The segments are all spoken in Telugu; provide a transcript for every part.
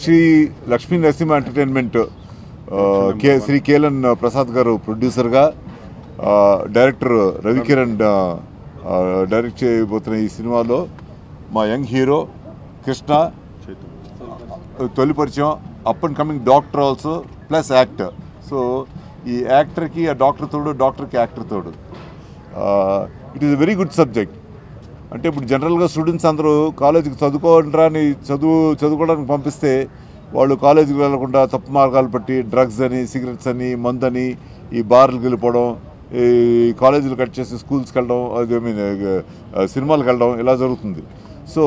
శ్రీ లక్ష్మీ నరసింహ ఎంటర్టైన్మెంట్ ఆ, కే శ్రీ కేలన్ ప్రసాద్ గారు ప్రొడ్యూసర్గా ఆ, డైరెక్టర్ రవికిరణ్ ఆ, ఆ, డైరెక్ట్ చేయబోతున్న ఈ సినిమాలో మా యంగ్ హీరో కృష్ణ తొలి పరిచయం up and coming doctor also plus actor so ఈ యాక్టర్కి ఆ డాక్టర్ తోడు డాక్టర్కి యాక్టర్ తోడు it is very good subject అంటే ఇప్పుడు జనరల్గా స్టూడెంట్స్ అందరూ కాలేజీకి చదువుకోండిరా అని చదువు చదువుకోవడానికి పంపిస్తే వాళ్ళు కాలేజీకి వెళ్లకుండా తప్పు మార్గాలు పట్టి డ్రగ్స్ అని సిగరెట్స్ అని మందని ఈ బార్లకు వెళ్ళిపోవడం ఈ కాలేజీలు కట్ చేసి స్కూల్స్కి వెళ్ళడం అది ఐ మీన్ సినిమాలకు వెళ్ళడం ఇలా జరుగుతుంది సో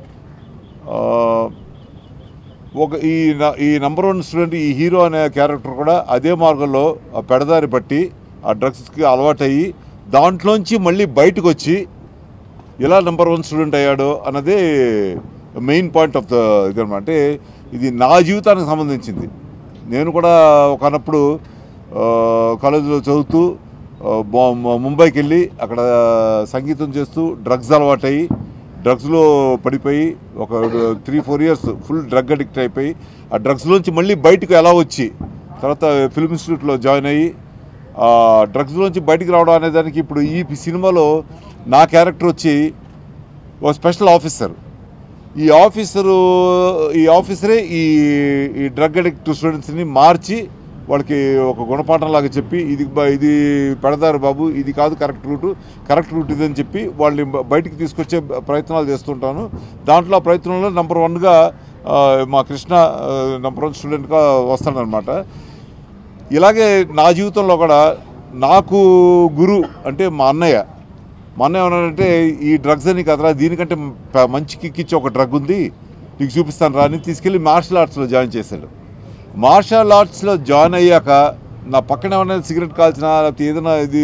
ఒక ఈ న- ఈ నంబర్ వన్ స్టూడెంట్ ఈ హీరో అనే క్యారెక్టర్ కూడా అదే మార్గంలో ఆ పెడదారి పట్టి ఆ డ్రగ్స్కి అలవాటయ్యి దాంట్లోంచి మళ్ళీ బయటకు వచ్చి ఎలా నెంబర్ వన్ స్టూడెంట్ అయ్యాడో అన్నదే మెయిన్ పాయింట్ ఆఫ్ ద ఇదన్నమాట అంటే ఇది నా జీవితానికి సంబంధించింది నేను కూడా ఒకనప్పుడు ఆ, కాలేజీలో చదువుతూ ఆ, బా- ముంబైకి వెళ్ళి అక్కడ సంగీతం చేస్తూ డ్రగ్స్ అలవాటయ్యి డ్రగ్స్లో పడిపోయి ఒక three four years full drug addict అయిపోయి ఆ డ్రగ్స్లోంచి మళ్ళీ బయటకు ఎలా వచ్చి తర్వాత ఫిల్మ్ ఇన్స్టిట్యూట్లో జాయిన్ అయ్యి ఆ డ్రగ్స్లోంచి బయటికి రావడం అనే దానికి ఇప్పుడు ఈ సినిమాలో నా క్యారెక్టర్ వచ్చి ఒక స్పెషల్ ఆఫీసర్ ఈ ఆఫీసరు ఈ ఆఫీసరే ఈ ఈ డ్రగ్ అడిక్ట్ స్టూడెంట్స్ని మార్చి వాళ్ళకి ఒక గుణపాఠం లాగా చెప్పి ఇది బ- ఇది పెడతారు బాబు ఇది కాదు కరెక్ట్ రూట్ కరెక్ట్ రూట్ ఇదని చెప్పి వాళ్ళని బ- బయటికి తీసుకొచ్చే ప్రయత్నాలు చేస్తుంటాను దాంట్లో ఆ ప్రయత్నంలో నెంబర్ వన్గా మా కృష్ణ నెంబర్ వన్ స్టూడెంట్గా వస్తాడనమాట ఇలాగే నా జీవితంలో కూడా నాకు గురు అంటే మా అన్నయ్య మా అన్నయ్య ఏమన్నాడంటే ఈ డ్రగ్స్ అని కదరా దీనికంటే ప- మంచి కిక్ ఇచ్చే ఒక డ్రగ్ ఉంది నీకు చూపిస్తాను రా అని తీసుకెళ్ళి మార్షల్ ఆర్ట్స్లో జాయిన్ చేశాడు మార్షల్ ఆర్ట్స్లో జాయిన్ అయ్యాక నా పక్కన ఎవరైనా సిగరెట్ కాల్చినా లేకపోతే ఏదైనా ఇది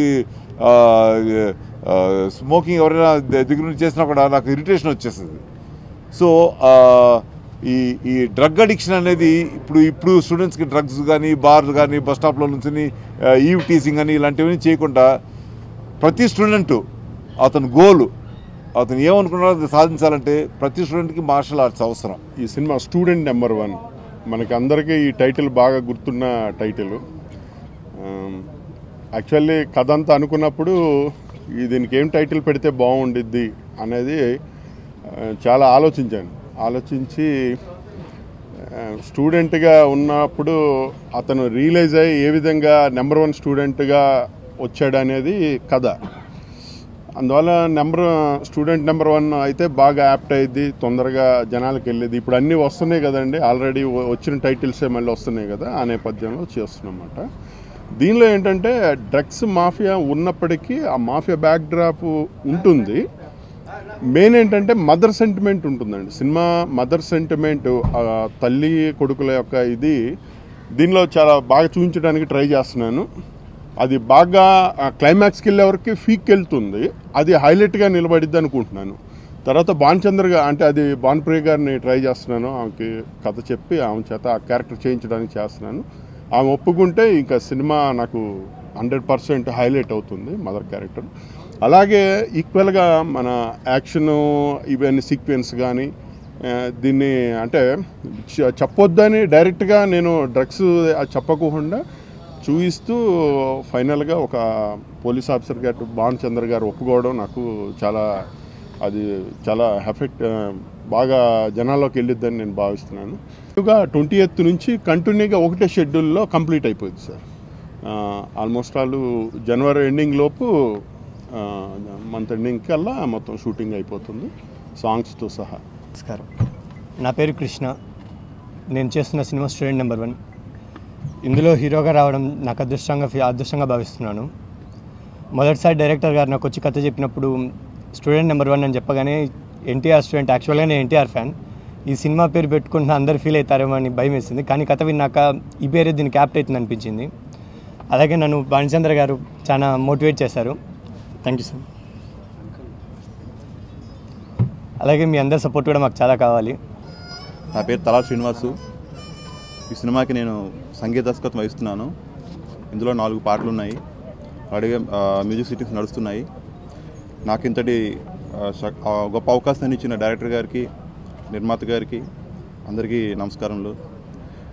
స్మోకింగ్ ఎవరైనా ద- దగ్గర నుంచి చేసినా కూడా నాకు ఇరిటేషన్ వచ్చేస్తుంది సో ఆ, ఈ ఈ డ్రగ్ అడిక్షన్ అనేది ఇప్పుడు ఇప్పుడు స్టూడెంట్స్కి డ్రగ్స్ కానీ బార్ కానీ బస్ స్టాప్లో నుంచి ఈవ్ టీసింగ్ అని ఇలాంటివన్నీ చేయకుండా ప్రతి స్టూడెంట్ అతని గోలు అతను ఏమనుకున్నాడో అది సాధించాలంటే ప్రతి స్టూడెంట్కి మార్షల్ ఆర్ట్స్ అవసరం ఈ సినిమా స్టూడెంట్ నెంబర్ వన్ మనకి అందరికీ ఈ టైటిల్ బాగా గుర్తున్న టైటిల్ యాక్చువల్లీ కథ అంతా అనుకున్నప్పుడు ఈ దీనికి ఏం టైటిల్ పెడితే బాగుండిద్ది అనేది ఆ, చాలా ఆలోచించాను ఆలోచించి స్టూడెంట్గా ఉన్నప్పుడు అతను రియలైజ్ అయ్యి ఏ విధంగా నెంబర్ వన్ స్టూడెంట్గా వచ్చాడు అనేది కథ అందువల్ల నెంబర్ స్టూడెంట్ నెంబర్ వన్ అయితే బాగా యాప్ట్ అయ్యింది తొందరగా జనాలకు వెళ్ళేది ఇప్పుడు అన్నీ వస్తున్నాయి కదండి ఆల్రెడీ వచ్చిన టైటిల్సే మళ్ళీ వస్తున్నాయి కదా ఆ నేపథ్యంలో చేస్తున్నమాట దీనిలో ఏంటంటే డ్రగ్స్ మాఫియా ఉన్నప్పటికీ ఆ మాఫియా బ్యాక్ డ్రాప్ ఉంటుంది మెయిన్ ఏంటంటే మదర్ సెంటిమెంట్ ఉంటుందండి సినిమా మదర్ సెంటిమెంట్ తల్లి కొడుకుల యొక్క ఇది దీనిలో చాలా బాగా చూపించడానికి ట్రై చేస్తున్నాను అది బాగా క్లైమాక్స్కి వెళ్ళే వరకు ఫీక్ వెళ్తుంది అది హైలైట్గా నిలబడిద్ది అనుకుంటున్నాను తర్వాత భాన్చంద్ర గా అంటే అది భాన్ప్రియ గారిని ట్రై చేస్తున్నాను ఆమెకి కథ చెప్పి ఆమె చేత ఆ క్యారెక్టర్ చేయించడానికి చేస్తున్నాను ఆమె ఒప్పుకుంటే ఇంకా సినిమా నాకు హండ్రెడ్ పర్సెంట్ హైలైట్ అవుతుంది మదర్ క్యారెక్టర్ అలాగే ఈక్వల్గా మన యాక్షన్ ఇవన్నీ సీక్వెన్స్ కానీ ఆ, దీన్ని అంటే చ- చెప్పొద్దని డైరెక్ట్గా నేను డ్రగ్స్ చెప్పకుండా చూపిస్తూ ఫైనల్గా ఒక పోలీస్ ఆఫీసర్ గారు భాన్ చంద్ర గారు ఒప్పుకోవడం నాకు చాలా అది చాలా ఎఫెక్ట్ బాగా జనాల్లోకి వెళ్ళిద్దని నేను భావిస్తున్నాను ఇంకా ట్వంటీ ఎయిత్ నుంచి కంటిన్యూగా ఒకటే షెడ్యూల్లో కంప్లీట్ అయిపోయింది సార్ ఆల్మోస్ట్ ఆల్ జనవరి ఎండింగ్ లోపు మంత్ ఎండింగ్ కల్లా మొత్తం షూటింగ్ అయిపోతుంది సాంగ్స్తో సహా నమస్కారం నా పేరు కృష్ణ నేను చేస్తున్న సినిమా స్టూడెంట్ నెంబర్ వన్ ఇందులో హీరోగా రావడం నాకు అదృష్టంగా ఫీ- అదృష్టంగా భావిస్తున్నాను మొదటిసారి డైరెక్టర్ గారు నాకు వచ్చి కథ చెప్పినప్పుడు స్టూడెంట్ నెంబర్ వన్ అని చెప్పగానే ఎన్టీఆర్ స్టూడెంట్ యాక్చువల్గా నేను ఎన్టీఆర్ ఫ్యాన్ ఈ సినిమా పేరు పెట్టుకుంటున్న అందరు ఫీల్ అవుతారేమో అని భయం వేసింది కానీ కథ విన్నాక ఈ పేరే దీనికి యాప్ట్ అవుతుంది అనిపించింది అలాగే నన్ను భానుచంద్ర గారు చాలా మోటివేట్ చేశారు థ్యాంక్ యూ సార్ అలాగే మీ అందరి సపోర్ట్ కూడా మాకు చాలా కావాలి నా పేరు తలా శ్రీనివాసు ఈ సినిమాకి నేను సంగీత దర్శకత్వం వహిస్తున్నాను ఇందులో నాలుగు పాటలు ఉన్నాయి అలాగే ఆ, మ్యూజిక్ సిట్టింగ్స్ నడుస్తున్నాయి నాకు ఇంతటి ఆ, శ- ఆ, గొప్ప అవకాశాన్ని ఇచ్చిన డైరెక్టర్ గారికి నిర్మాత గారికి అందరికీ నమస్కారములు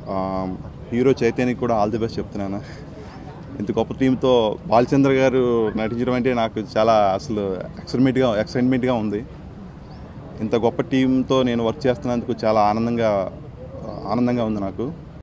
ఆ, హీరో చైతన్యకి కూడా ఆల్ ది బెస్ట్ చెప్తున్నాను ఇంత గొప్ప టీంతో బాలచంద్ర గారు నటించడం అంటే నాకు చాలా అసలు ఎక్సైట్మెంట్గా ఎక్సైట్మెంట్గా ఉంది ఇంత గొప్ప టీంతో నేను వర్క్ చేస్తున్నందుకు చాలా ఆనందంగా ఆనందంగా ఉంది నాకు